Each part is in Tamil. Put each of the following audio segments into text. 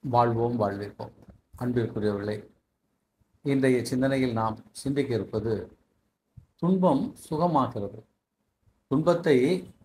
வாழ்வோம் வாழ்விப்போம் அன்பிற்குரியவர்களே இன்றைய சிந்தனையில் நாம் சிந்திக்க இருப்பது துன்பம் சுகமாகிறது துன்பத்தை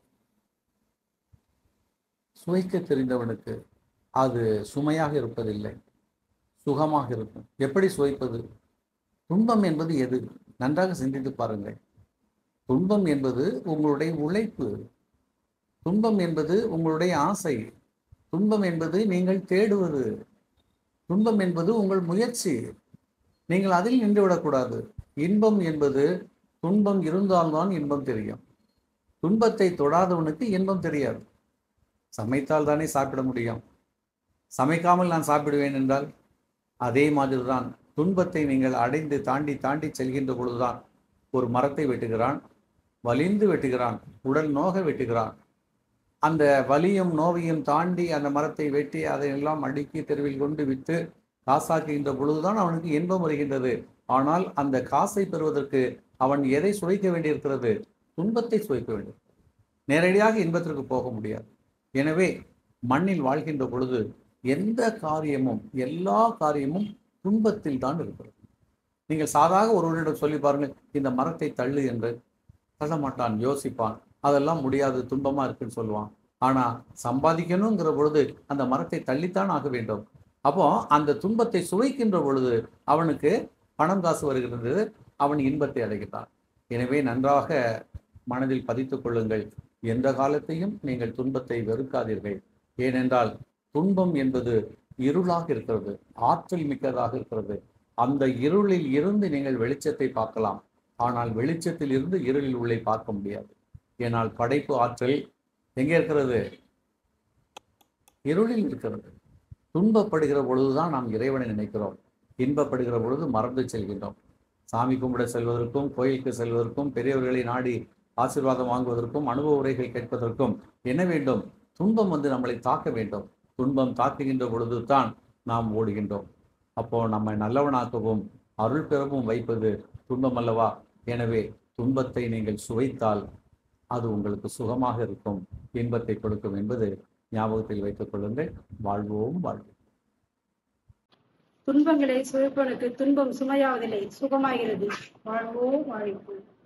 சுவைக்க தெரிந்தவனுக்கு அது சுமையாக இருப்பதில்லை சுகமாக இருக்கும் எப்படி சுவைப்பது துன்பம் என்பது எது நன்றாக சிந்தித்து பாருங்கள் துன்பம் என்பது உங்களுடைய உழைப்பு துன்பம் என்பது உங்களுடைய ஆசை துன்பம் என்பது நீங்கள் தேடுவது துன்பம் என்பது உங்கள் முயற்சி நீங்கள் அதில் நின்று விடக்கூடாது இன்பம் என்பது துன்பம் இருந்தால்தான் இன்பம் தெரியும் துன்பத்தை தொடாதவனுக்கு இன்பம் தெரியாது சமைத்தால் தானே சாப்பிட முடியும் சமைக்காமல் நான் சாப்பிடுவேன் என்றால் அதே மாதிரி தான் துன்பத்தை நீங்கள் அடைந்து தாண்டி தாண்டி செல்கின்ற பொழுதுதான் ஒரு மரத்தை வெட்டுகிறான் வலிந்து வெட்டுகிறான் உடல் நோக வெட்டுகிறான் அந்த வலியும் நோவையும் தாண்டி அந்த மரத்தை வெட்டி அதையெல்லாம் அடுக்கி தெருவில் கொண்டு விற்று காசாக்குகின்ற பொழுதுதான் அவனுக்கு இன்பம் வருகின்றது ஆனால் அந்த காசை பெறுவதற்கு அவன் எதை சுவைக்க வேண்டியிருக்கிறது துன்பத்தை சுவைக்க வேண்டும் நேரடியாக இன்பத்திற்கு போக முடியாது எனவே மண்ணில் வாழ்கின்ற பொழுது எந்த காரியமும் எல்லா காரியமும் துன்பத்தில் தான் இருக்கிறது நீங்கள் சாதாக ஒருவரிடம் சொல்லி பாருங்கள் இந்த மரத்தை தள்ளு என்று தள்ள மாட்டான் யோசிப்பான் அதெல்லாம் முடியாது துன்பமா இருக்குன்னு சொல்லுவான் ஆனா சம்பாதிக்கணுங்கிற பொழுது அந்த மரத்தை தள்ளித்தான் ஆக வேண்டும் அப்போ அந்த துன்பத்தை சுவைக்கின்ற பொழுது அவனுக்கு பணம் காசு வருகிறது அவன் இன்பத்தை அடைகிறான் எனவே நன்றாக மனதில் பதித்துக் கொள்ளுங்கள் எந்த காலத்தையும் நீங்கள் துன்பத்தை வெறுக்காதீர்கள் ஏனென்றால் துன்பம் என்பது இருளாக இருக்கிறது ஆற்றல் மிக்கதாக இருக்கிறது அந்த இருளில் இருந்து நீங்கள் வெளிச்சத்தை பார்க்கலாம் ஆனால் வெளிச்சத்தில் இருந்து இருளில் உள்ளே பார்க்க முடியாது ஏனால் படைப்பு ஆற்றல் எங்கே இருக்கிறது இருளில் இருக்கிறது துன்பப்படுகிற பொழுதுதான் நாம் இறைவனை நினைக்கிறோம் இன்பப்படுகிற பொழுது மறந்து செல்கின்றோம் சாமி கும்பிட செல்வதற்கும் கோயிலுக்கு செல்வதற்கும் பெரியவர்களை நாடி ஆசீர்வாதம் வாங்குவதற்கும் அனுபவ உரைகள் கேட்பதற்கும் என்ன வேண்டும் துன்பம் வந்து நம்மளை தாக்க வேண்டும் துன்பம் தாக்குகின்ற பொழுது தான் நாம் ஓடுகின்றோம் அப்போ நம்மை நல்லவனாக்கவும் அருள் பெறவும் வைப்பது துன்பம் அல்லவா எனவே துன்பத்தை நீங்கள் சுவைத்தால் அது உங்களுக்கு சுகமாக இருக்கும் இன்பத்தை கொடுக்கும் என்பது ஞாபகத்தில் வைத்துக் கொள்ளுங்கள் வாழ்வோம் வாழ்வோம் துன்பங்களை சுவைப்பவனுக்கு துன்பம் சுமையாவதில்லை சுகமாகிறது வாழ்வோ வாழ்வோம்